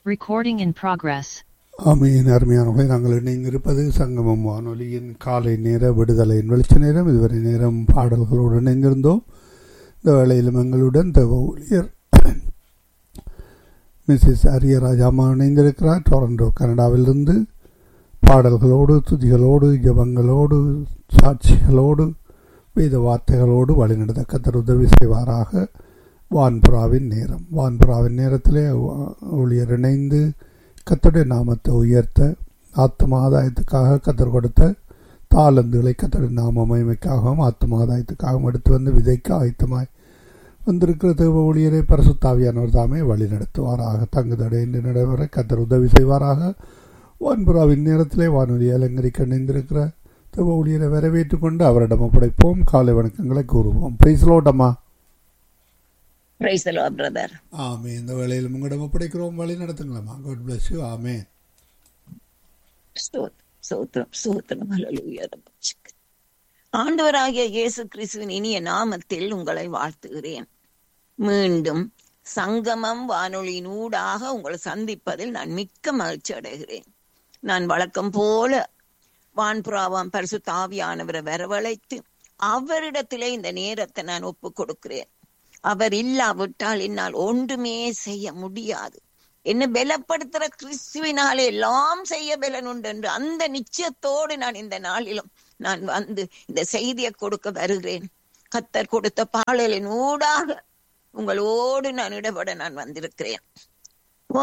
Recording in progress. ஆமையின் அருமையானவர்களை நாங்கள் இணைந்திருப்பது சங்கமம் வானொலியின் காலை நேர விடுதலையின் வெளிச்ச நேரம் இதுவரை நேரம் பாடல்களோடு இணைந்திருந்தோம் இந்த வேளையிலும் எங்களுடன் தேவ ஊழியர் மிஸ்ஸஸ் அரியராஜ் அம்மா இணைந்திருக்கிறார் டொரண்டோ கனடாவிலிருந்து பாடல்களோடு துதிகளோடு ஜபங்களோடு சாட்சிகளோடு வேத வார்த்தைகளோடு வழிநடத்த கத்தர் உதவி செய்வாராக வான்புறாவின் நேரம் வான்புறாவின் நேரத்திலே ஊழியர் இணைந்து கத்தருடைய நாமத்தை உயர்த்த ஆத்ம ஆதாயத்துக்காக கத்தர் கொடுத்த தாளந்துகளை கத்தருடைய நாம மகிமைக்காகவும் ஆத்ம ஆதாயத்துக்காகவும் எடுத்து வந்து விதைக்க ஆயத்தமாய் வந்திருக்கிற தேவ ஊழியரை பரசுத்தாவியானவர் தாமே வழி நடத்துவாராக தங்குதடை என்று நடைபெற கத்தர் உதவி செய்வாராக வான்புறாவின் நேரத்திலே வானொலி அலங்கரிக்க இணைந்திருக்கிற தேவ ஊழியரை வரவேற்றுக் கொண்டு அவரிடம் ஒப்படைப்போம் காலை வணக்கங்களை கூறுவோம் பிரைஸ்லோட்டம்மா Praise the Lord, brother. ஆமே இந்த வேளையில் உங்களிடம் ஒப்படைக்கிறோம் வழி நடத்துங்களம்மா காட் பிளஸ் யூ ஆமே ஸ்தோத்திரம், ஸ்தோத்திரம், ஸ்தோத்திரம். ஹல்லேலூயா, ரபச்சுக்கு. ஆண்டவராகிய இயேசு கிறிஸ்துவின் இனிய நாமத்தில் உங்களை வாழ்த்துகிறேன் மீண்டும் சங்கமம் வானொலியின் ஊடாக உங்களை சந்திப்பதில் நான் மிக்க மகிழ்ச்சி அடைகிறேன் நான் வழக்கம் போல வான்புறாவாம் பரிசு தாவியானவரை வரவழைத்து அவரிடத்திலே இந்த நேரத்தை நான் ஒப்பு கொடுக்கிறேன் அவர் இல்லாவிட்டால் என்னால் ஒன்றுமே செய்ய முடியாது என்ன பலப்படுத்துற கிறிஸ்துவினாலே எல்லாம் செய்ய பலன் உண்டு என்று அந்த நிச்சயத்தோடு நான் இந்த நாளிலும் நான் வந்து இந்த செய்தியை கொடுக்க வருகிறேன் கத்தர் கொடுத்த பாடலின் ஊடாக உங்களோடு நான் இடப்பட நான் வந்திருக்கிறேன்